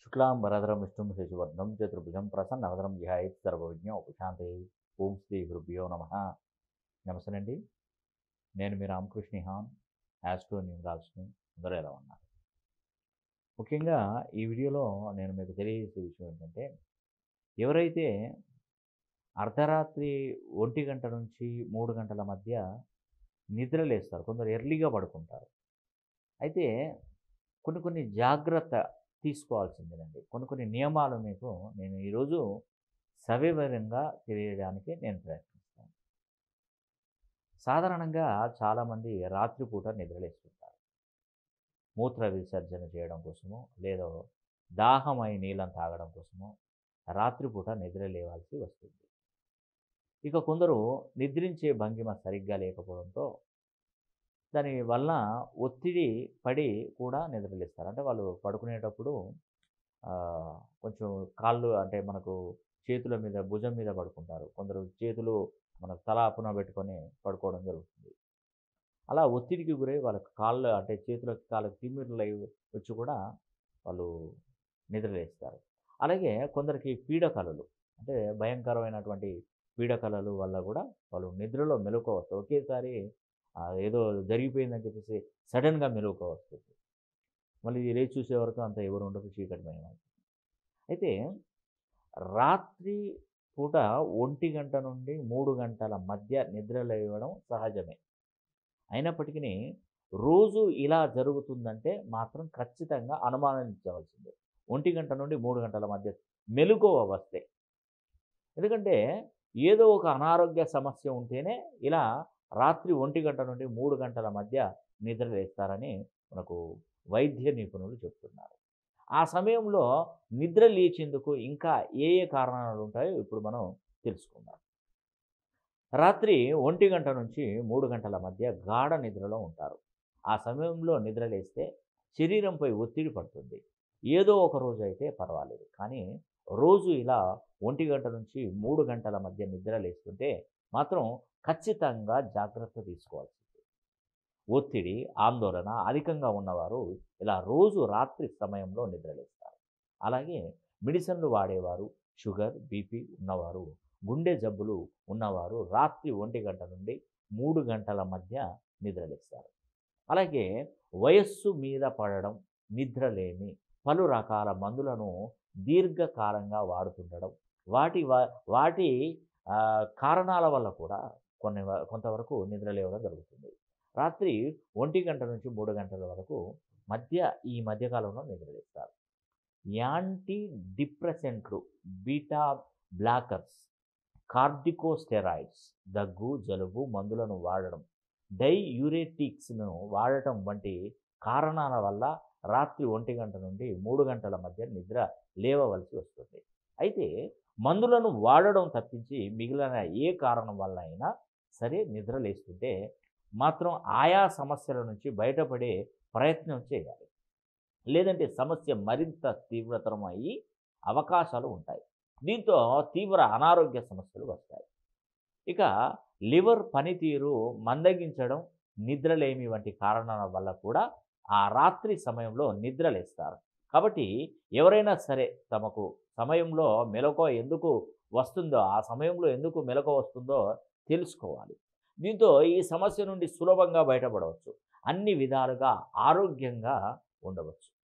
శుక్లాం వరదరం విష్ణుం శశివర్ణం చతుర్భుజం ప్రసన్నవదనం ధ్యాయత్ సర్వవిజ్ఞ ఉపశాంతి ఓం శ్రీ గురుభ్యో నమ నమస్తేనండి నేను మీ రామకృష్ణ హాన్ యాస్ట్రో న్యూమరాల్స్ని అందరూ ఎలా ఉన్నారు ముఖ్యంగా ఈ వీడియోలో నేను మీకు తెలియజేసే విషయం ఏంటంటే ఎవరైతే అర్ధరాత్రి ఒంటి గంట నుంచి మూడు గంటల మధ్య నిద్రలేస్తారు కొందరు ఎర్లీగా పడుకుంటారు అయితే కొన్ని కొన్ని జాగ్రత్త తీసుకోవాల్సిందేనండి కొన్ని కొన్ని నియమాలు మీకు నేను ఈరోజు సవివరంగా తెలియడానికి నేను ప్రయత్నిస్తాను సాధారణంగా చాలామంది రాత్రిపూట నిద్రలేస్తుంటారు మూత్ర విసర్జన చేయడం కోసమో లేదో దాహమై నీళ్ళని తాగడం కోసమో రాత్రిపూట నిద్ర లేవాల్సి వస్తుంది ఇక కొందరు నిద్రించే భంగిమ సరిగ్గా లేకపోవడంతో దాని వల్ల ఒత్తిడి పడి కూడా నిద్రలేస్తారు అంటే వాళ్ళు పడుకునేటప్పుడు ఆ, కొంచెం కాళ్ళు అంటే మనకు చేతుల మీద భుజం మీద పడుకుంటారు కొందరు చేతులు మనకు తలాపున పెట్టుకొని పడుకోవడం జరుగుతుంది అలా ఒత్తిడికి గురై వాళ్ళకి కాళ్ళు అంటే చేతులకు కాళ్ళకి తిమ్మిర్లు అయి వచ్చి కూడా వాళ్ళు నిద్రలేస్తారు అలాగే కొందరికి పీడకలలు అంటే భయంకరమైనటువంటి పీడకలలు వల్ల కూడా వాళ్ళు నిద్రలో మెలకువ వస్తారు ఒకేసారి ఆ, ఏదో జరిగిపోయిందని చెప్పేసి సడన్గా మెలకువ వస్తుంది మళ్ళీ లేచి చూసే వరకు అంత ఎవరు ఉండదు చీకటిమయం అయితే రాత్రి పూట ఒంటి గంట నుండి మూడు గంటల మధ్య నిద్ర లేవడం సహజమే అయినప్పటికీ రోజు ఇలా జరుగుతుందంటే మాత్రం ఖచ్చితంగా అనుమానించవలసిందే ఒంటి గంట నుండి మూడు గంటల మధ్య మెలకువ వస్తే ఎందుకంటే ఏదో ఒక అనారోగ్య సమస్య ఉంటేనే ఇలా రాత్రి ఒంటి గంట నుండి మూడు గంటల మధ్య నిద్ర లేస్తారని మనకు వైద్య నిపుణులు చెప్తున్నారు ఆ సమయంలో నిద్ర లేచేందుకు ఇంకా ఏ ఏ కారణాలు ఉంటాయో ఇప్పుడు మనం తెలుసుకుందాం రాత్రి ఒంటి గంట నుంచి మూడు గంటల మధ్య గాఢ నిద్రలో ఉంటారు ఆ సమయంలో నిద్ర లేస్తే శరీరంపై ఒత్తిడి పడుతుంది ఏదో ఒక రోజు అయితే పర్వాలేదు కానీ రోజు ఇలా ఒంటి గంట నుంచి మూడు గంటల మధ్య నిద్ర లేస్తుంటే మాత్రం ఖచ్చితంగా జాగ్రత్త తీసుకోవాల్సింది ఒత్తిడి ఆందోళన అధికంగా ఉన్నవారు ఇలా రోజు రాత్రి సమయంలో నిద్రలేస్తారు అలాగే మెడిసిన్లు వాడేవారు షుగర్ బీపీ ఉన్నవారు గుండె జబ్బులు ఉన్నవారు రాత్రి ఒంటి గంట నుండి మూడు గంటల మధ్య నిద్రలేస్తారు అలాగే వయస్సు మీద పడడం నిద్రలేమి పలు రకాల మందులను దీర్ఘకాలంగా వాడుతుండడం వాటి వా- వాటి ఆ, కారణాల వల్ల కూడా కొన్ని వ- కొంతవరకు నిద్ర లేవడం జరుగుతుంది రాత్రి ఒంటి గంట నుంచి మూడు గంటల వరకు మధ్య ఈ మధ్యకాలంలో నిద్రలేస్తారు యాంటీ డిప్రెసెంట్లు బీటా బ్లాకర్స్ కార్డికోస్టెరాయిడ్స్ దగ్గు జలుబు మందులను వాడడం డైయూరేటిక్స్ను వాడటం వంటి కారణాల వల్ల రాత్రి ఒంటి గంట నుండి మూడు గంటల మధ్య నిద్ర లేవవలసి వస్తుంది అయితే మందులను వాడడం తప్పించి మిగిలిన ఏ కారణం వల్ల అయినా సరే నిద్ర లేస్తుంటే మాత్రం ఆయా సమస్యల నుంచి బయటపడే ప్రయత్నం చేయాలి లేదంటే సమస్య మరింత తీవ్రతరం అయ్యి అవకాశాలు ఉంటాయి దీంతో తీవ్ర అనారోగ్య సమస్యలు వస్తాయి ఇక లివర్ పనితీరు మందగించడం నిద్రలేమి వంటి కారణాల వల్ల కూడా ఆ రాత్రి సమయంలో నిద్రలేస్తారు కాబట్టి ఎవరైనా సరే తమకు సమయంలో మెలకువ ఎందుకు వస్తుందో ఆ సమయంలో ఎందుకు మెలకువ వస్తుందో తెలుసుకోవాలి దీంతో ఈ సమస్య నుండి సులభంగా బయటపడవచ్చు అన్ని విధాలుగా ఆరోగ్యంగా ఉండవచ్చు